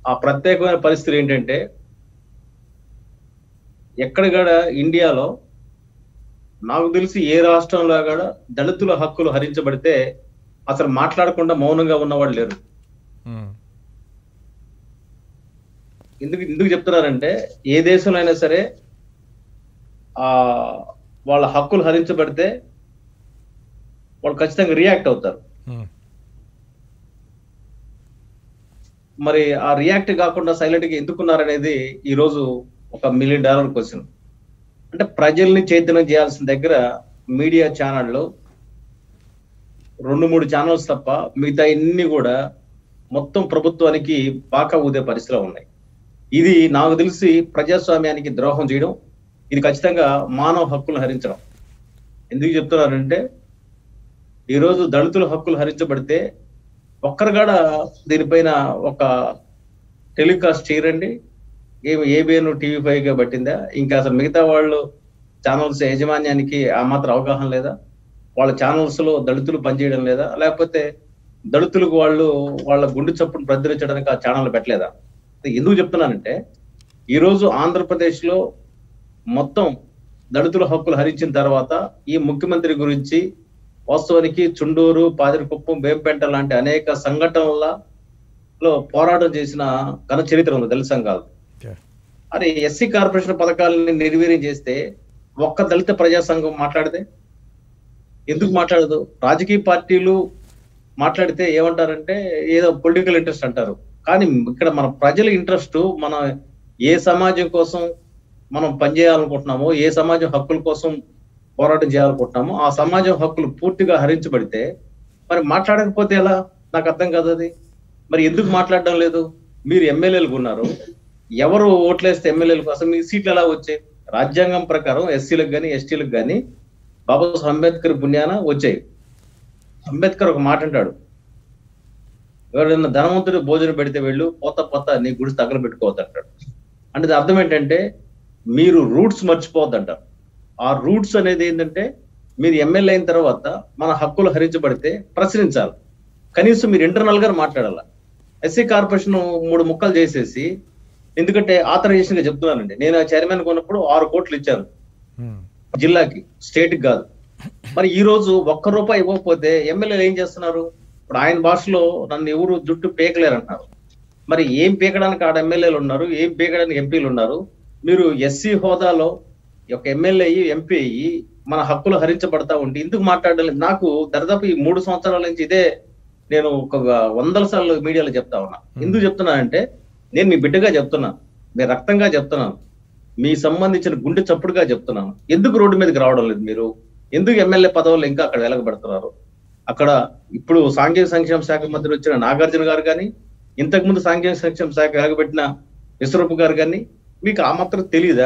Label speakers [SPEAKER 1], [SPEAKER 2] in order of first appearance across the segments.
[SPEAKER 1] ఆ ప్రత్యేకమైన పరిస్థితులు ఏంటంటే ఎక్కడ కూడా ఇండియాలో నాకు తెలిసి ఏ రాష్ట్రంలో కూడా దళితుల హక్కులు హరించబడితే అసలు మాట్లాడకుండా మౌనంగా ఉన్నవాడు లేరు
[SPEAKER 2] ఉమ్,
[SPEAKER 1] ఎందుకు ఎందుకు చెప్తున్నారంటే ఏ దేశంలో అయినా సరే ఆ వాళ్ళ హక్కులు హరించబడితే వాళ్ళు ఖచ్చితంగా రియాక్ట్ అవుతారు
[SPEAKER 2] ఉమ్,
[SPEAKER 1] మరి ఆ రియాక్ట్ కాకుండా సైలెంట్ గా ఎందుకున్నారనేది ఈ రోజు ఒక మిలియన్ డాలర్ క్వశ్చన్ అంటే ప్రజల్ని చైతన్యం చేయాల్సిన దగ్గర మీడియా ఛానళ్ళు రెండు మూడు ఛానల్స్ తప్ప మిగతా ఇన్ని కూడా మొత్తం ప్రభుత్వానికి బాకా ఊదే పరిస్థితిలో ఉన్నాయి ఇది నాకు తెలిసి ప్రజాస్వామ్యానికి ద్రోహం చేయడం ఇది ఖచ్చితంగా మానవ హక్కులు హరించడం ఎందుకు చెప్తున్నారంటే ఈరోజు దళితుల హక్కులు హరించబడితే ఒక్కరు కూడా దీనిపైన ఒక టెలికాస్ట్ చేయరండి ఏమి ఏబిఎన్ టీవీ ఫైవ్ గా పట్టిందా ఇంకా అసలు మిగతా వాళ్ళు ఛానల్స్ యాజమాన్యానికి ఆ మాత్రం అవగాహన లేదా వాళ్ళ ఛానల్స్ లో దళితులు పనిచేయడం లేదా లేకపోతే దళితులకు వాళ్ళు వాళ్ళ గుండె చప్పును ప్రచురించడానికి ఆ ఛానల్ పెట్టలేదా ఎందుకు చెప్తున్నానంటే ఈ రోజు ఆంధ్రప్రదేశ్ లో మొత్తం దళితుల హక్కులు హరించిన తర్వాత ఈ ముఖ్యమంత్రి గురించి వాస్తవానికి చుండూరు పాదిరికుప్పం వేంపేంట లాంటి అనేక సంఘటనలలో పోరాటం చేసిన ఘన చరిత్ర ఉంది దళిత సంఘాలు
[SPEAKER 2] ఓకే
[SPEAKER 1] అరే ఎస్సీ కార్పొరేషన్ పథకాలని నిర్వీర్యం చేస్తే ఒక్క దళిత ప్రజా సంఘం మాట్లాడితే ఎందుకు మాట్లాడదు రాజకీయ పార్టీలు మాట్లాడితే ఏమంటారంటే ఏదో పొలిటికల్ ఇంట్రెస్ట్ అంటారు కానీ ఇక్కడ మన ప్రజల ఇంట్రెస్ట్ మన ఏ సమాజం కోసం మనం పనిచేయాలనుకుంటున్నామో ఏ సమాజం హక్కుల కోసం పోరాటం చేయాలనుకుంటున్నామో ఆ సమాజం హక్కులు పూర్తిగా హరించబడితే మరి మాట్లాడకపోతే ఎలా నాకు అర్థం కాదు అది మరి ఎందుకు మాట్లాడడం లేదు మీరు ఎమ్మెల్యేలకు ఉన్నారు ఎవరు ఓట్లేస్తే ఎమ్మెల్యేలకు అసలు మీ సీట్లు ఎలా వచ్చాయి రాజ్యాంగం ప్రకారం ఎస్సీలకు కానీ ఎస్టీలకు కానీ బాబాసాహెబ్ అంబేద్కర్ పుణ్యాన వచ్చాయి అంబేద్కర్ ఒక మాట అంటాడు ఎవరైనా ధనవంతుడు భోజనం పెడితే వెళ్ళు పోత పోత నీ గుడి తగల పెట్టుకోవద్దు అంటాడు అంటే దాని అర్థం ఏంటంటే మీరు రూట్స్ మర్చిపోవద్దంటారు ఆ రూట్స్ అనేది ఏంటంటే మీరు ఎమ్మెల్యే అయిన తర్వాత మన హక్కులు హరించబడితే ప్రశ్నించాలి కనీసం మీరు ఇంటర్నల్ గా మాట్లాడాల ఎస్సీ కార్పొరేషన్ మూడు ముక్కలు చేసేసి ఎందుకంటే ఆథరైజేషన్ గా చెప్తున్నానండి నేను చైర్మన్ కొన్నప్పుడు ఆరు కోట్లు ఇచ్చాను
[SPEAKER 2] ఉమ్,
[SPEAKER 1] జిల్లాకి స్టేట్ కి కాదు మరి ఈ రోజు ఒక్క రూపాయి ఇవ్వకపోతే ఎమ్మెల్యేలు ఏం చేస్తున్నారు ఇప్పుడు ఆయన భాషలో నన్ను ఎవరు జుట్టు పీకలేరు అంటారు మరి ఏం పీకడానికి ఆడ ఎమ్మెల్యేలు ఉన్నారు ఏం పీకడానికి ఎంపీలు ఉన్నారు మీరు ఎస్సీ హోదాలో ఒక ఎమ్మెల్యే అయ్యి ఎంపీ అయ్యి మన హక్కులు హరించబడతా ఉంటే ఎందుకు మాట్లాడడం లేదు? నాకు దరిదాపు ఈ మూడు సంవత్సరాల నుంచి ఇదే నేను ఒక వందల సార్లు మీడియాలో చెప్తా ఉన్నా ఎందుకు చెప్తున్నానంటే నేను మీ బిడ్డగా చెప్తున్నా మీ రక్తంగా చెప్తున్నాను మీ సంబంధించిన గుండె చప్పుడుగా చెప్తున్నాను ఎందుకు రోడ్డు మీదకి రావడం లేదు మీరు ఎందుకు ఎమ్మెల్యే పదవులు ఇంకా అక్కడ వెలగబెడుతున్నారు అక్కడ ఇప్పుడు సాంఘిక సంక్షేమ శాఖ మంత్రి వచ్చిన నాగార్జున గారు కానీ ఇంతకు ముందు సాంఘిక సంక్షేమ శాఖ వెలగబెట్టిన విశ్వరూప్ గారు కానీ మీకు ఆ మాత్రం తెలియదా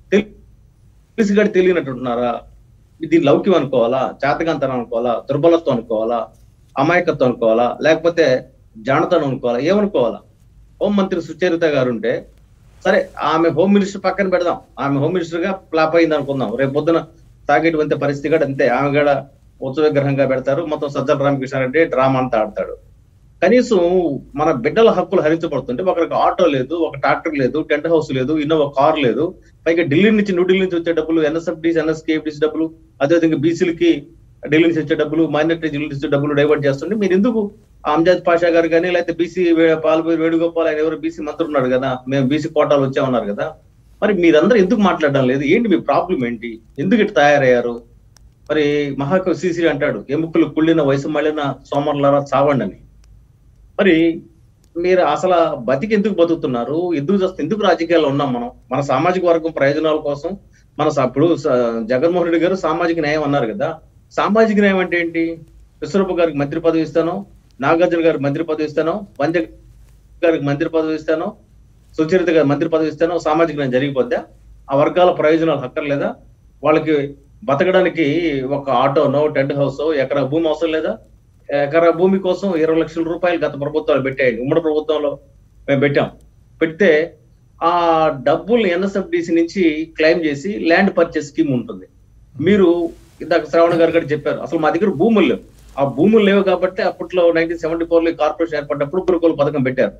[SPEAKER 1] తెలిసి గడి తెలియనట్టుంటున్నారా దీన్ని లౌక్యం అనుకోవాలా చేతకంతనం అనుకోవాలా దుర్బలత్వం అనుకోవాలా అమాయకత్వం అనుకోవాలా లేకపోతే జానతనం అనుకోవాలా ఏమనుకోవాలా హోం మంత్రి సుచరిత గారు ఉంటే సరే ఆమె హోమ్ మినిస్టర్ పక్కన పెడదాం ఆమె హోమ్ మినిస్టర్ గా ఫ్లాప్ అయింది అనుకుందాం రేపు పొద్దున తాగేటువంటి పరిస్థితి కూడా అంతే ఆమె కూడా ఉత్సవ విగ్రహంగా పెడతారు మొత్తం సజ్జల రామకృష్ణారెడ్డి డ్రామా అంతా ఆడతాడు కనీసం మన బిడ్డల హక్కులు హరించబడుతుంటే ఒకరికి ఆటో లేదు ఒక ట్రాక్టర్ లేదు టెంట్ హౌస్ లేదు ఇన్నోవా కార్ లేదు పైగా ఢిల్లీ నుంచి న్యూఢిల్లీ నుంచి వచ్చే డబ్బులు ఎన్ఎస్ఎఫ్డీస్ ఎన్ఎస్కేఎఫ్డీస్ డబ్బులు అదేవిధంగా బీసీలకి ఢిల్లీ నుంచి వచ్చే డబ్బులు మైనారిటీ జిల్లా నుంచి వచ్చే డబ్బులు డైవర్ట్ చేస్తుంటే మీరు ఎందుకు ఆ అంజాద్ పాషా గారు కానీ లేకపోతే బీసీ పాల్పూరి వేణుగోపాల్ ఆయన ఎవరు బీసీ మంత్రి ఉన్నాడు కదా మేము బీసీ కోటాలు వచ్చామన్నారు కదా మరి మీరందరూ ఎందుకు మాట్లాడడం లేదు ఏంటి మీ ప్రాబ్లం ఏంటి ఎందుకు ఇట్లా తయారయ్యారు మరి మహాకవి శ్రీశ్రీ అంటాడు ఎముకలు కుళ్ళిన వయసు మళ్ళిన సోమర్లారా చావండి అని మరి మీరు అసలు బతికి ఎందుకు బతుకుతున్నారు ఎందుకు చేస్తే ఎందుకు రాజకీయాల్లో ఉన్నాం మనం మన సామాజిక వర్గం ప్రయోజనాల కోసం మన స- ఇప్పుడు స- జగన్మోహన్ రెడ్డి గారు సామాజిక న్యాయం అన్నారు కదా సామాజిక న్యాయం అంటే ఏంటి విశ్వరూప గారికి మంత్రి పదవి ఇస్తాను నాగార్జున గారికి మంత్రి పదవి ఇస్తాను వంజ గారికి మంత్రి పదవి ఇస్తాను సుచరిత గారి మంత్రి పదవి ఇస్తాను సామాజిక న్యాయం జరిగిపోద్దా ఆ వర్గాల ప్రయోజనాలు హక్కర్లేదా వాళ్ళకి బతకడానికి ఒక ఆటోనో టెంట్ హౌస్ ఎకరా భూమి అవసరం లేదా ఎకరా భూమి కోసం ఇరవై లక్షల రూపాయలు గత ప్రభుత్వాలు పెట్టాయి ఉమ్మడి ప్రభుత్వంలో మేము పెట్టాం పెడితే ఆ డబ్బులు ఎన్ఎస్ఎఫ్డిసి నుంచి క్లెయిమ్ చేసి ల్యాండ్ పర్చేస్ స్కీమ్ ఉంటుంది మీరు ఇందాక శ్రావణ గారు కూడా చెప్పారు అసలు మా దగ్గర భూములు లేవు ఆ భూములు లేవు కాబట్టి అప్పట్లో నైన్టీన్ సెవెంటీ ఫోర్ లో కార్పొరేషన్ ఏర్పడినప్పుడు గురుకుల పథకం పెట్టారు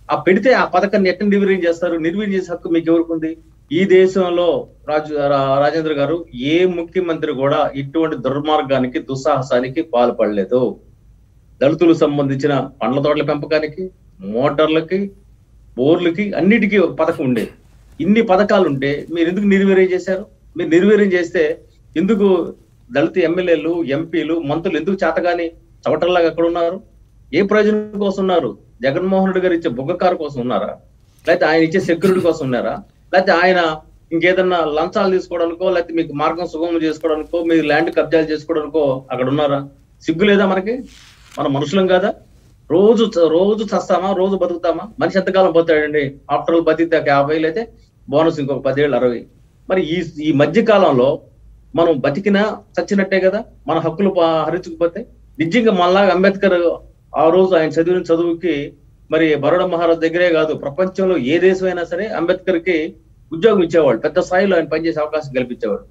[SPEAKER 1] ఆ పెడితే ఆ పథకాన్ని ఎట్లా నిర్వీర్యం చేస్తారు నిర్వీర్యం చేసే హక్కు మీకు ఎవరికి ఉంది ఈ దేశంలో రాజు రా- రాజేంద్ర గారు ఏ ముఖ్యమంత్రి కూడా ఇటువంటి దుర్మార్గానికి దుస్సాహసానికి పాల్పడలేదు దళితులకు సంబంధించిన పండ్ల తోటల పెంపకానికి మోటార్లకి బోర్లకి అన్నిటికీ ఒక పథకం ఉండేది ఇన్ని పథకాలు ఉంటే మీరు ఎందుకు నిర్వీర్యం చేశారు మీరు నిర్వీర్యం చేస్తే ఎందుకు దళిత ఎమ్మెల్యేలు ఎంపీలు మంత్రులు ఎందుకు చేతగాని చవటల్లాగా అక్కడ ఉన్నారు ఏ ప్రయోజనం కోసం ఉన్నారు జగన్మోహన్ రెడ్డి గారు ఇచ్చే బుగ్గకారు కోసం ఉన్నారా లేకపోతే ఆయన ఇచ్చే సెక్యూరిటీ కోసం ఉన్నారా లేకపోతే ఆయన ఇంకేదన్నా లంచాలు తీసుకోవడానికో లేకపోతే మీకు మార్గం సుగమం చేసుకోవడానికో మీ ల్యాండ్ కబ్జాలు చేసుకోవడానికో అక్కడ ఉన్నారా సిగ్గు లేదా మనకి మన మనుషులం కాదా రోజు చ- రోజు చస్తామా రోజు బతుకుతామా మనిషి ఎంతకాలం బతాడండి ఆఫ్టర్ ఆల్ బతికితే ఒక యాభై అయితే బోనస్ ఇంకొక పదేళ్ళు అరవై మరి ఈ ఈ మధ్య కాలంలో మనం బతికినా చచ్చినట్టే కదా మన హక్కులు ప- హరించకపోతే నిజంగా మళ్ళా అంబేద్కర్ ఆ రోజు ఆయన చదివిన చదువుకి మరి బరోడా మహారాజ్ దగ్గరే కాదు ప్రపంచంలో ఏ దేశం అయినా సరే అంబేద్కర్ కి ఉద్యోగం ఇచ్చేవాడు పెద్ద స్థాయిలో ఆయన పనిచేసే అవకాశం కల్పించేవాడు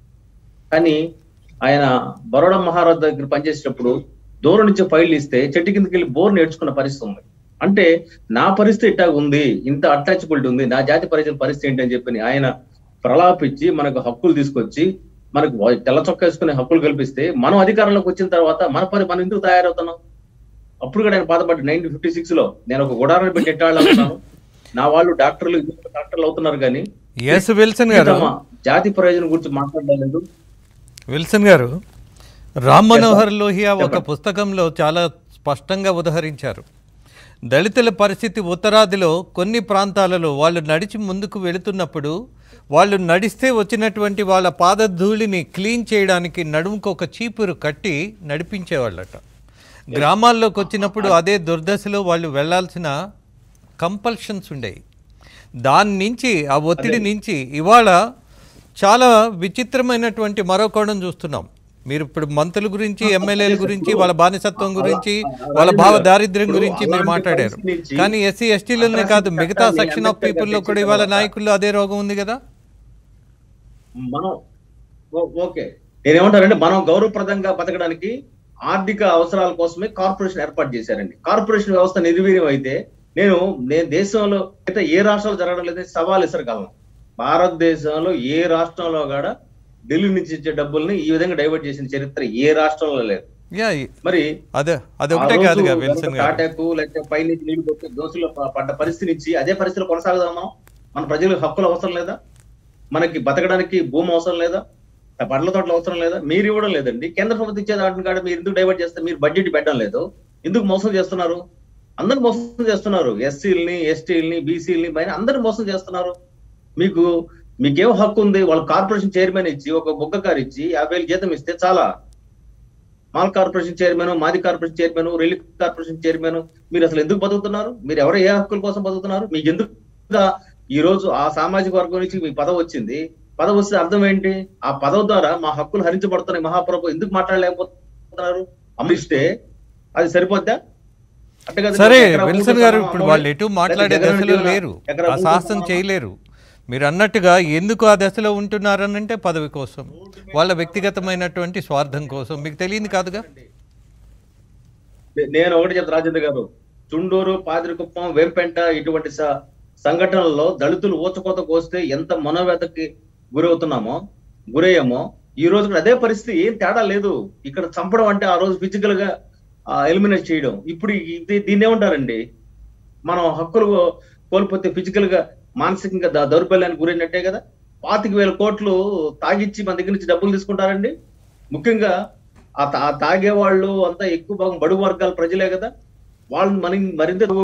[SPEAKER 1] కానీ ఆయన బరోడా మహారాజ్ దగ్గర పనిచేసేటప్పుడు దూరం నుంచి ఫైల్ ఇస్తే చెట్టు కిందకి వెళ్ళి బోర్ నేర్చుకున్న పరిస్థితి ఉంది అంటే నా పరిస్థితి ఇట్టా ఉంది ఇంత అటాచబిలిటీ ఉంది నా జాతి ప్రజల పరిస్థితి ఏంటి అని చెప్పి ఆయన ప్రలాపించి మనకు హక్కులు తీసుకొచ్చి మనకు వా- తెల్ల చొక్కా వేసుకునే హక్కులు కల్పిస్తే మనం అధికారంలోకి వచ్చిన తర్వాత మన పని మనం ఎందుకు తయారవుతున్నాం అప్పుడు కూడా ఆయన బాధపడ్డా నైన్టీన్ ఫిఫ్టీ సిక్స్ లో నేను ఒక గుడారాన్ని పెట్టి ఎట్టాళ్ళు అవుతున్నాను నా వాళ్ళు డాక్టర్లు ఇంకొక డాక్టర్లు అవుతున్నారు కానీ
[SPEAKER 2] ఎస్ విల్సన్ గారు
[SPEAKER 1] తమ జాతి ప్రయోజనం గురించి మాట్లాడలేదు
[SPEAKER 2] విల్సన్ గారు రామ్ మనోహర్ లోహియా ఒక పుస్తకంలో చాలా స్పష్టంగా ఉదహరించారు దళితుల పరిస్థితి ఉత్తరాదిలో కొన్ని ప్రాంతాలలో వాళ్ళు నడిచి ముందుకు వెళుతున్నప్పుడు వాళ్ళు నడిస్తే వచ్చినటువంటి వాళ్ళ పాదధూళిని క్లీన్ చేయడానికి నడుముకు ఒక చీపురు కట్టి నడిపించేవాళ్ళట గ్రామాల్లోకి వచ్చినప్పుడు అదే దుర్దశలో వాళ్ళు వెళ్ళాల్సిన కంపల్షన్స్ ఉండేవి దాని నుంచి ఆ ఒత్తిడి నుంచి ఇవాళ చాలా విచిత్రమైనటువంటి మరో కోణం చూస్తున్నాం మీరు ఇప్పుడు మంత్రుల గురించి ఎమ్మెల్యేల గురించి వాళ్ళ బానిసత్వం గురించి వాళ్ళ భావ దారిద్ర్యం గురించి మీరు మాట్లాడారు కానీ ఎస్సీ ఎస్టీలనే కాదు మిగతా సెక్షన్ ఆఫ్ పీపుల్లో కూడా ఇవాళ నాయకుల్లో అదే రోగం ఉంది కదా
[SPEAKER 1] మనం ఓ- ఓకే నేనేమంటానంటే మనం గౌరవప్రదంగా బతకడానికి ఆర్థిక అవసరాల కోసమే కార్పొరేషన్ ఏర్పాటు చేశారండి కార్పొరేషన్ వ్యవస్థ నిర్వీర్యం అయితే నేను నేను దేశంలో అయితే ఏ రాష్ట్రాలు జరగడం లేదని సవాల్ ఇసరగలను భారతదేశంలో ఏ రాష్ట్రంలో కూడా ఢిల్లీ నుంచి ఇచ్చే డబ్బుల్ని ఈ విధంగా డైవర్ట్ చేసిన చరిత్ర ఏ రాష్ట్రంలో లేదు
[SPEAKER 2] యా
[SPEAKER 1] మరి
[SPEAKER 2] అదే అదొకటే
[SPEAKER 1] ఆ రోజు
[SPEAKER 2] కాదుగా
[SPEAKER 1] గనుక
[SPEAKER 2] విల్సన్ గారు
[SPEAKER 1] టాటాకు లేకపోతే పై నుంచి నీళ్లు కొట్టే దోషులు ప- పడ్డ పరిస్థితి నుంచి అదే పరిస్థితిలో కొనసాగుదాం మనం మన ప్రజలకు హక్కులు అవసరం లేదా మనకి బతకడానికి భూమి అవసరం లేదా ఆ పండ్ల తోటలు అవసరం లేదా మీరు ఇవ్వడం లేదండి కేంద్ర ప్రభుత్వం ఇచ్చే దాంట్లో కాడ మీరు ఎందుకు డైవర్ట్ చేస్తే మీరు బడ్జెట్ పెట్టడం లేదు ఎందుకు మోసం చేస్తున్నారు అందరు మోసం చేస్తున్నారు ఎస్సీలని ఎస్టీలని బీసీలని పైన అందరు మోసం చేస్తున్నారు మీకు మీకేం హక్కు ఉంది వాళ్ళ కార్పొరేషన్ చైర్మన్ ఇచ్చి ఒక బొగ్గ కారు ఇచ్చి యాభై వేలు జీతం ఇస్తే చాలా మాల్ కార్పొరేషన్ చైర్మన్ మాది corporation chairman rail corporation chairman మీరు అసలు ఎందుకు బతుకుతున్నారు మీరు ఎవరు ఏ హక్కుల కోసం బతుకుతున్నారు మీకు ఎందుకు ఈ రోజు ఆ సామాజిక వర్గం నుంచి మీకు పదవి వచ్చింది పదవి వస్తే అర్థం ఏంటి ఆ పదవి ద్వారా మా హక్కులు హరించబడుతున్నాయి మహాప్రభు ఎందుకు మాట్లాడలేకపోతున్నారు అమరిస్తే అది సరిపోద్దా అంటే కదా
[SPEAKER 2] సరే
[SPEAKER 1] ఎకరా భూమి
[SPEAKER 2] విల్సన్ గారు
[SPEAKER 1] సమానం
[SPEAKER 2] ఇప్పుడు
[SPEAKER 1] అమ్మఒడి,
[SPEAKER 2] వాళ్ళు ఎటు మాట్లాడే
[SPEAKER 1] లేకపోతే జగన్
[SPEAKER 2] దశలో
[SPEAKER 1] రెడ్డి
[SPEAKER 2] లేరు
[SPEAKER 1] ఎకరా
[SPEAKER 2] ఆ
[SPEAKER 1] భూమి
[SPEAKER 2] సాహసం
[SPEAKER 1] సమానం.
[SPEAKER 2] చేయలేరు మీరు అన్నట్టుగా ఎందుకు ఆ దశలో ఉంటున్నారనంటే పదవి కోసం వాళ్ళ వ్యక్తిగతమైనటువంటి స్వార్థం కోసం మీకు తెలియదు కాదుగా
[SPEAKER 1] నే- నేను ఒకటి చెప్తా రాజేంద్ర గారు చుండూరు పాదిరికుప్పం వేంపెంట ఇటువంటి స- సంఘటనల్లో దళితులు ఊచకోత కోస్తే ఎంత మనోవేదకి గురవుతున్నామో గురయ్యామో ఈ రోజు కూడా అదే పరిస్థితి ఏం తేడా లేదు ఇక్కడ చంపడం అంటే ఆ రోజు ఫిజికల్ గా ఎలిమినేట్ చేయడం ఇప్పుడు ఇది దీన్ని ఏమంటారండి మనం హక్కులు కోల్పోతే ఫిజికల్ గా మానసికంగా ద- దౌర్బల్యానికి గురైనట్టే కదా పాతిక వేల కోట్లు తాగిచ్చి మన దగ్గర నుంచి డబ్బులు తీసుకుంటారండి ముఖ్యంగా ఆ తా- ఆ తాగే వాళ్ళు అంతా ఎక్కువ భాగం బడుగు వర్గాల ప్రజలే కదా వాళ్ళు మన మరింత